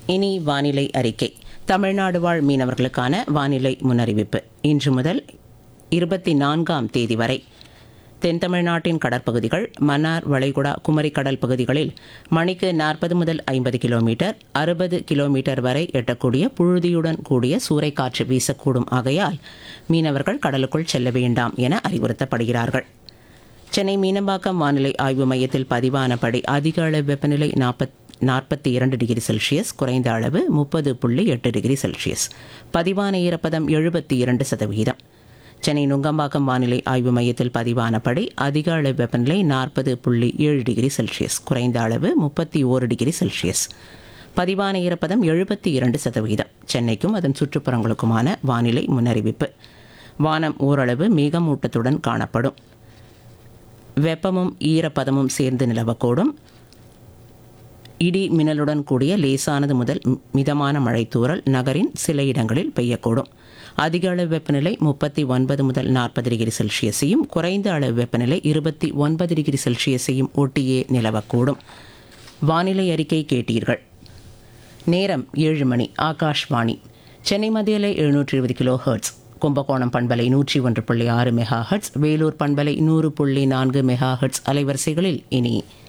இனி வானிலை அறிக்கை தமிழ்நாடு வாழ் மீனவர்களுக்கான வானிலை முன்னறிவிப்பு இன்று முதல் இருபத்தி நான்காம் தேதி வரை தென் தமிழ்நாட்டின் கடற்பகுதிகள் மன்னார் வளைகுடா குமரி கடல் பகுதிகளில் மணிக்கு நாற்பது முதல் ஐம்பது கிலோமீட்டர் அறுபது கிலோமீட்டர் வரை எட்டக்கூடிய புழுதியுடன் கூடிய சூறைக்காற்று வீசக்கூடும் ஆகையால் மீனவர்கள் கடலுக்குள் செல்ல வேண்டாம் என அறிவுறுத்தப்படுகிறார்கள் சென்னை மீனம்பாக்கம் வானிலை ஆய்வு மையத்தில் பதிவானபடி அதிக அளவு வெப்பநிலை நாற்பத் நாற்பத்தி இரண்டு டிகிரி செல்சியஸ் குறைந்த அளவு முப்பது புள்ளி எட்டு டிகிரி செல்சியஸ் பதிவான ஈரப்பதம் எழுபத்தி இரண்டு சதவிகிதம் சென்னை நுங்கம்பாக்கம் வானிலை ஆய்வு மையத்தில் பதிவானபடி அதிக அளவு வெப்பநிலை நாற்பது புள்ளி ஏழு டிகிரி செல்சியஸ் குறைந்த அளவு முப்பத்தி ஓரு டிகிரி செல்சியஸ் பதிவான ஈரப்பதம் எழுபத்தி இரண்டு சதவிகிதம் சென்னைக்கும் அதன் சுற்றுப்புறங்களுக்குமான வானிலை முன்னறிவிப்பு வானம் ஓரளவு மேகமூட்டத்துடன் காணப்படும் வெப்பமும் ஈரப்பதமும் சேர்ந்து நிலவக்கூடும் இடி மின்னலுடன் கூடிய லேசானது முதல் மி- மிதமான மழை தூறல் நகரின் சில இடங்களில் பெய்யக்கூடும் அதிக அளவு வெப்பநிலை முப்பத்தி ஒன்பது முதல் நாற்பது டிகிரி செல்சியஸையும் குறைந்த அளவு வெப்பநிலை இருபத்தி ஒன்பது டிகிரி செல்சியஸையும் ஒட்டியே நிலவக்கூடும் வானிலை அறிக்கை கேட்டீர்கள் நேரம் ஏழு மணி ஆகாஷ்வாணி சென்னை மத்தியிலே எழுநூற்றி இருபது கிலோ ஹெர்ட்ஸ் கும்பகோணம் பண்பலை நூற்றி ஒன்று புள்ளி ஆறு மெகா ஹெர்ட்ஸ் வேலூர் பண்பலை நூறு புள்ளி நான்கு மெகா ஹெர்ட்ஸ் அலைவரிசைகளில் இனி